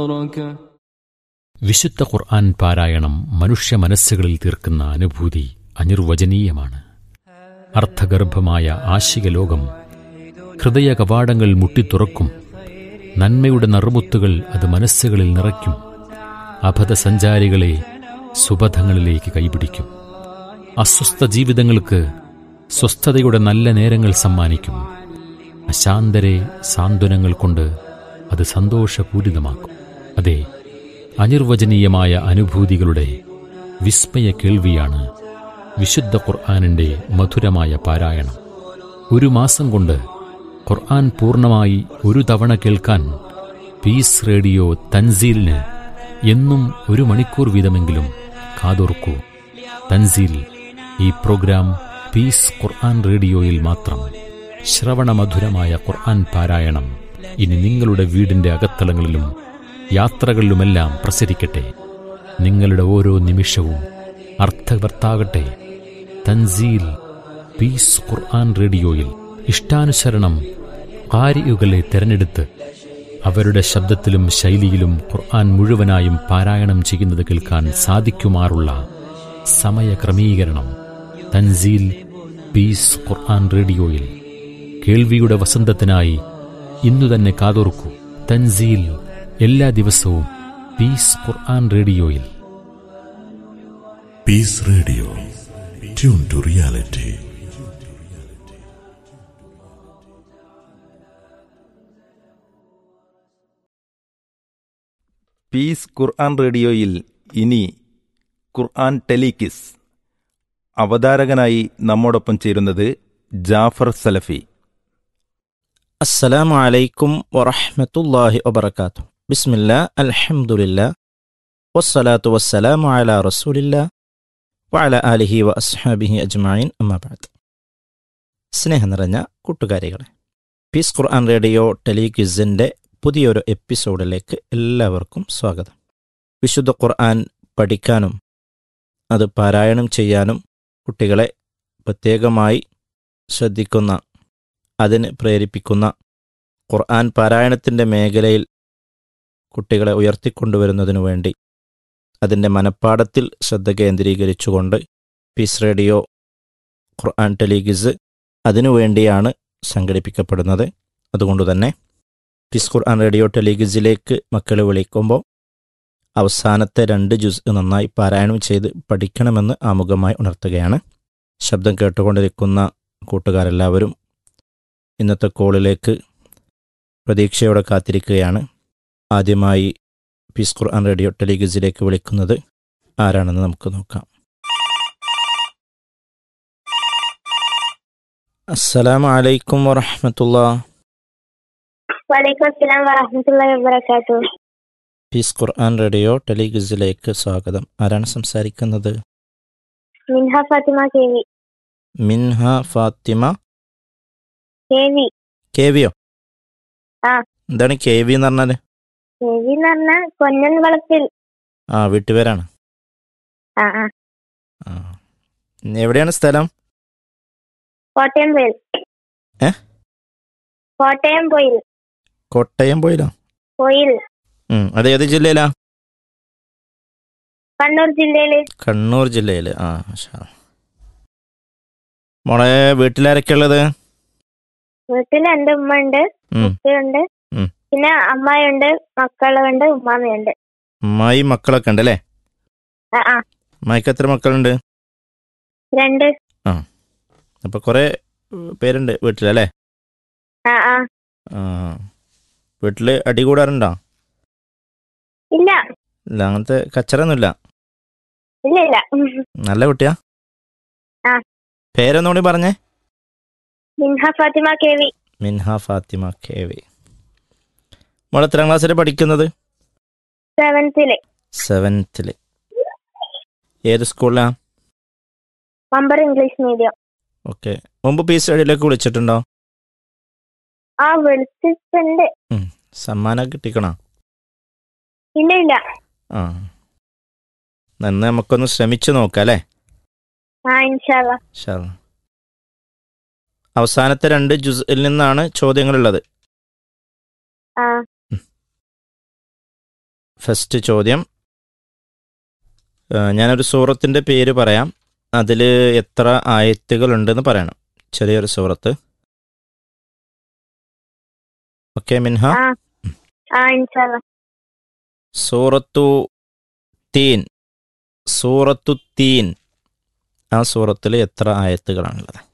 വിശുദ്ധ ഖുർആൻ പാരായണം മനുഷ്യ മനസ്സുകളിൽ തീർക്കുന്ന അനുഭൂതി അനിർവചനീയമാണ് അർത്ഥഗർഭമായ ആശിക ലോകം ഹൃദയ കവാടങ്ങൾ മുട്ടിത്തുറക്കും നന്മയുടെ നറുമുത്തുകൾ അത് മനസ്സുകളിൽ നിറയ്ക്കും അബദ്ധസഞ്ചാരികളെ സുബധങ്ങളിലേക്ക് കൈപിടിക്കും അസ്വസ്ഥ ജീവിതങ്ങൾക്ക് സ്വസ്ഥതയുടെ നല്ല നേരങ്ങൾ സമ്മാനിക്കും അശാന്തരെ സാന്ത്വനങ്ങൾ കൊണ്ട് അത് സന്തോഷപൂരിതമാക്കും അതെ അനിർവചനീയമായ അനുഭൂതികളുടെ വിസ്മയ കേൾവിയാണ് വിശുദ്ധ ഖുർആാനിൻ്റെ മധുരമായ പാരായണം ഒരു മാസം കൊണ്ട് ഖുർആൻ പൂർണ്ണമായി ഒരു തവണ കേൾക്കാൻ പീസ് റേഡിയോ തൻസീലിന് എന്നും ഒരു മണിക്കൂർ വീതമെങ്കിലും കാതോർക്കൂ തൻസീൽ ഈ പ്രോഗ്രാം പീസ് ഖുർആൻ റേഡിയോയിൽ മാത്രം ശ്രവണമധുരമായ ഖുർആൻ പാരായണം ഇനി നിങ്ങളുടെ വീടിന്റെ അകത്തളങ്ങളിലും യാത്രകളിലുമെല്ലാം പ്രസരിക്കട്ടെ നിങ്ങളുടെ ഓരോ നിമിഷവും അർത്ഥവർത്താകട്ടെ തൻസീൽ പീസ് ഖുർആൻ റേഡിയോയിൽ ഇഷ്ടാനുസരണം കാരിയുകളെ തിരഞ്ഞെടുത്ത് അവരുടെ ശബ്ദത്തിലും ശൈലിയിലും ഖുർആൻ മുഴുവനായും പാരായണം ചെയ്യുന്നത് കേൾക്കാൻ സാധിക്കുമാറുള്ള സമയക്രമീകരണം തൻസീൽ പീസ് ഖുർആൻ റേഡിയോയിൽ കേൾവിയുടെ വസന്തത്തിനായി ഇന്നു തന്നെ കാതോർക്കൂ തൻസീൽ എല്ലാ ദിവസവും പീസ് ഖുർആൻ റേഡിയോയിൽ peace radio tune to reality peace Quran റേഡിയോയിൽ ഇനി ഖുർആൻ ടെലിക്കിസ് അവതാരകനായി നമ്മോടൊപ്പം ചേരുന്നത് ജാഫർ സലഫി السلام عليكم ورحمة الله وبركاته بسم الله الحمد لله والصلاة والسلام على رسول الله وعلى آله وأصحابه أجمعين أما بعد സ്നേഹം നിറഞ്ഞ കൂട്ടുകാരികളെ പീസ് ഖുർആൻ റേഡിയോ ടെലിക്വിസിൻ്റെ പുതിയൊരു എപ്പിസോഡിലേക്ക് എല്ലാവർക്കും സ്വാഗതം വിശുദ്ധ ഖുർആൻ പഠിക്കാനും അത് പാരായണം ചെയ്യാനും കുട്ടികളെ പ്രത്യേകമായി ശ്രദ്ധിക്കുന്ന അതിന് പ്രേരിപ്പിക്കുന്ന ഖുർആൻ പാരായണത്തിൻ്റെ മേഖലയിൽ കുട്ടികളെ ഉയർത്തിക്കൊണ്ടുവരുന്നതിനു വേണ്ടി അതിൻ്റെ മനപ്പാടത്തിൽ ശ്രദ്ധ കേന്ദ്രീകരിച്ചുകൊണ്ട് പീസ് റേഡിയോ ഖുർആൻ ടെലിഗിസ് അതിനുവേണ്ടിയാണ് സംഘടിപ്പിക്കപ്പെടുന്നത് അതുകൊണ്ട് തന്നെ പീസ് ഖുർആൻ റേഡിയോ ടെലിഗിസിലേക്ക് മക്കളെ വിളിക്കുമ്പോൾ അവസാനത്തെ രണ്ട് ജുസ് നന്നായി പാരായണം ചെയ്ത് പഠിക്കണമെന്ന് ആമുഖമായി ഉണർത്തുകയാണ് ശബ്ദം കേട്ടുകൊണ്ടിരിക്കുന്ന കൂട്ടുകാരെല്ലാവരും ഇന്നത്തെ കോളിലേക്ക് പ്രതീക്ഷയോടെ കാത്തിരിക്കുകയാണ് ആദ്യമായി പീസ് ഖുർആൻ റേഡിയോ ടെലിഗസിലേക്ക് വിളിക്കുന്നത് ആരാണെന്ന് നമുക്ക് നോക്കാം അസ്സലാമു അലൈക്കും വറഹമത്തുള്ള വലൈക്കും അസ്സലാം വറഹമത്തുള്ളാഹി വബറകാത്തു പീസ് ഖുർആൻ റേഡിയോ ടെലിഗസിലേക്ക് സ്വാഗതം ആരാണ് സംസാരിക്കുന്നത് Minha Fathima K V Minha Fathima K V K വിയോ ആ. എന്താണ് കെ വി എന്ന് പറഞ്ഞാൽ കെ വി എന്ന് പറഞ്ഞ കൊന്നൻ വളപ്പിൽ ആ വീട്ടുപേരാണ് ആ ആ ആ എവിടെയാണ് സ്ഥലം കോട്ടയം പോയിൽ ഏ? കോട്ടയം പോയിൽ കോട്ടയം പോയില്ലോ പോയിൽ ഉം, അത് ഏത് ജില്ലയിലാ കണ്ണൂർ ജില്ലയില് കണ്ണൂർ ജില്ലയിൽ ആ മാഷാ അല്ലാ. മോളെ വീട്ടിലാരൊക്കെ ഉള്ളത് വീട്ടിൽ എന്റെ ഉമ്മ ഉണ്ട് ഉം. ഉപ്പയുണ്ട് ഉം. പിന്നെ അമ്മായുണ്ട് മക്കളുണ്ട് ഉമ്മാമയുണ്ട് അമ്മായി മക്കളൊക്കെ ഉണ്ട് അല്ലേ ആ ആ അമ്മായിക്ക് എത്ര മക്കളുണ്ട് രണ്ട് അപ്പൊ കുറെ ഉം, പേരുണ്ട് വീട്ടിലല്ലേ ആ ആ ആ വീട്ടില് അടി കൂടാറുണ്ടോ ഇല്ല ഇല്ല അങ്ങനത്തെ കച്ചറൊന്നുമില്ല ഇല്ല ഇല്ല ഉം. നല്ല കുട്ടിയാ ആ. പേരൊന്നുകൂടി പറഞ്ഞേ Minha Fathima K V Minha Fathima K V മോൾ എത്രാം ക്ലാസ്സിൽ പഠിക്കുന്നത് സെവൻത്തില് സെവൻത്തില് ഏത് സ്കൂളിലാ മമ്പർ ഇംഗ്ലീഷ് മീഡിയം ഓക്കെ മുമ്പ് പീസ് സ്റ്റഡിയിലേക്ക് വിളിച്ചിട്ടുണ്ടോ ആ വിളിച്ചിട്ടുണ്ട് സമ്മാനം കിട്ടിക്കണോ ഇല്ല ഇല്ല ആ നന്ന് നമുക്കൊന്ന് ശ്രമിച്ചു നോക്കാം അല്ലേ ആ ഇൻഷാല്ല ഇൻഷാ അല്ലാ. അവസാനത്തെ രണ്ട് ജുസിൽ നിന്നാണ് ചോദ്യങ്ങളുള്ളത് ആ ഫസ്റ്റ് ചോദ്യം ആ, ഞാനൊരു സൂറത്തിൻ്റെ പേര് പറയാം അതിൽ എത്ര ആയത്തുകളുണ്ടെന്ന് പറയണം ചെറിയൊരു സൂറത്ത് ഓക്കെ മിൻഹ ആ ആ ഇൻഷാല്ല സൂറത്തു തീൻ സൂറത്തു തീൻ ആ സൂറത്തിൽ എത്ര ആയത്തുകളാണുള്ളത്